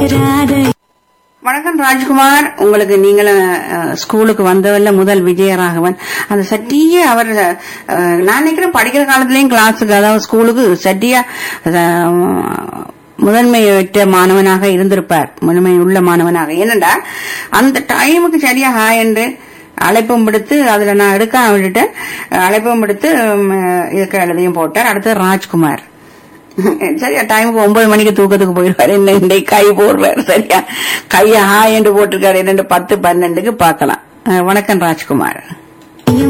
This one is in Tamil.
ராதை வணக்கம் ராஜ்குமார் உங்களுக்கு நீங்களும் அஹ், ஸ்கூலுக்கு வந்தவல்ல முதல் விஜயராகவன் அந்த சட்டியே அவர் அஹ், நான் நினைக்கிறேன் படிக்கிற காலத்துலயும் கிளாஸுக்கு அதாவது ஸ்கூலுக்கு சட்டியா அஹ், முதன்மை பெற்ற மாணவனாக இருந்திருப்பார் முதன்மை உள்ள மாணவனாக என்னடா அந்த டைமுக்கு சரியா ஹாய் என்று அழைப்பும் விடுத்து அதுல நான் எடுக்காம விட்டுட்டேன் அழைப்பும் விடுத்து உம், இதுக்கு எழுதியும் போட்டார் அடுத்து ராஜ்குமார் சரியா டைமுக்கு ஒன்பது மணிக்கு தூக்கத்துக்கு போயிடுவாரு என்ன இன்னைக்கு கை போடுவார் சரியா கைய ஹாய் என்று போட்டிருக்காரு என்னண்டு பத்து பன்னெண்டுக்கு பார்க்கலாம் அஹ் வணக்கம் ராஜ்குமார்